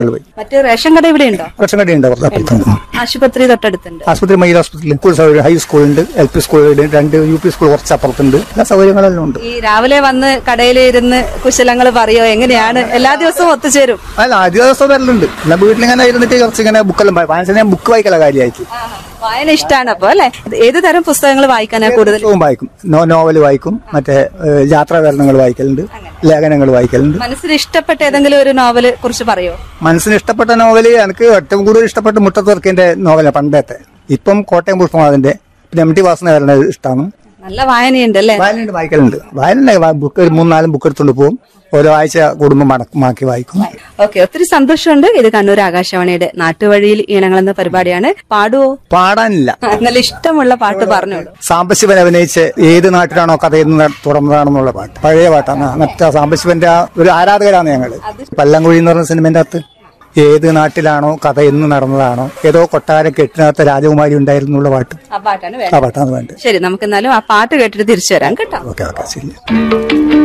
പോയി മറ്റേ റേഷൻ കട ഇവിടെ ഉണ്ടോ റേഷൻ കട ഉണ്ട് അവരുടെ അപ്പുറത്തുണ്ട് ആശുപത്രി തൊട്ടടുത്തുണ്ട് ആശുപത്രി മയിൽ ഹോസ്പിറ്റലിൽ സ്കൂൾ സൗകര്യം ഹൈ സ്കൂളുണ്ട് എൽ പി സ്കൂളുണ്ട് രണ്ട് യു പി സ്കൂൾ കുറച്ച് അപ്പുറത്തുണ്ട് എല്ലാ സൗകര്യങ്ങളെല്ലാം ഉണ്ട് ഈ രാവിലെ വന്ന് കടയിൽ ഇരുന്ന് കുശലങ്ങൾ പറയോ എങ്ങനെയാണ് എല്ലാ ദിവസവും ഒത്തുചേരും അല്ല ആദ്യ ദിവസം വരലുണ്ട് എന്നാ വീട്ടിലിങ്ങനെ ഇരുന്നിട്ട് കുറച്ച് ഇങ്ങനെ ബുക്കെല്ലാം വായിച്ചാൽ ഞാൻ ബുക്ക് വായിക്കല കാര്യമായിട്ട് വായന ഇഷ്ടമാണ് അപ്പൊ അല്ലെ ഏത് തരം പുസ്തകങ്ങൾ വായിക്കാനാ കൂടുതൽ പുസ്തകവും വായിക്കും നോ- നോവൽ വായിക്കും മറ്റേ ഏഹ്, യാത്രാവിവരണങ്ങൾ വായിക്കലുണ്ട് ലേഖനങ്ങൾ വായിക്കലുണ്ട് മനസ്സിൽ ഇഷ്ടപ്പെട്ട ഏതെങ്കിലും ഒരു നോവല് കുറിച്ച് പറയോ മനസ്സിന് ഇഷ്ടപ്പെട്ട നോവല് എനിക്ക് ഏറ്റവും കൂടുതൽ ഇഷ്ടപ്പെട്ട മുട്ടത്തുർക്കിന്റെ നോവലാണ് പണ്ടത്തെ ഇപ്പം കോട്ടയം പുഷ്പമാതിന്റെ പിന്നെ എം ടി വാസന ഇഷ്ടമാണ് നല്ല വായനയുണ്ട് അല്ലേ വായനയുണ്ട് വായിക്കലുണ്ട് വായന ബുക്ക് ഒരു മൂന്നാലും ബുക്ക് എടുത്തുകൊണ്ട് പോകും ഓരോ ആഴ്ച കുടുംബം മടക്കമാക്കി വായിക്കും ഓക്കെ ഒത്തിരി സന്തോഷമുണ്ട് ഇത് കണ്ണൂർ ആകാശവാണിയുടെ നാട്ടുവഴിയിൽ ഈണങ്ങൾ എന്ന പരിപാടിയാണ് പാടുവോ പാടാനില്ല ആ, നല്ല ഇഷ്ടമുള്ള പാട്ട് പറഞ്ഞോളൂ സാംബശിവൻ അഭിനയിച്ച് ഏത് നാട്ടിലാണോ കഥ എന്ന് തുറന്നതാണെന്നുള്ള പാട്ട് പഴയ പാട്ടാണ് മറ്റേ സാംബശിവന്റെ ആ ഒരു ആരാധകരാണ് ഞങ്ങള് പല്ലങ്കുഴി എന്ന് പറഞ്ഞ സിനിമന്റെ അകത്ത് ഏത് നാട്ടിലാണോ കഥ എന്ന് നടന്നതാണോ ഏതോ കൊട്ടാര കെട്ടിനകത്ത് രാജകുമാരി ഉണ്ടായിരുന്നുള്ള പാട്ട് ആ പാട്ടാണ് ആ വേണ്ടത് പാട്ടാണ് വേണ്ടത് ശരി നമുക്ക് എന്നാലും ആ പാട്ട് കേട്ടിട്ട് തിരിച്ചു വരാം കേട്ടോ ഓക്കെ ഓക്കെ ശരി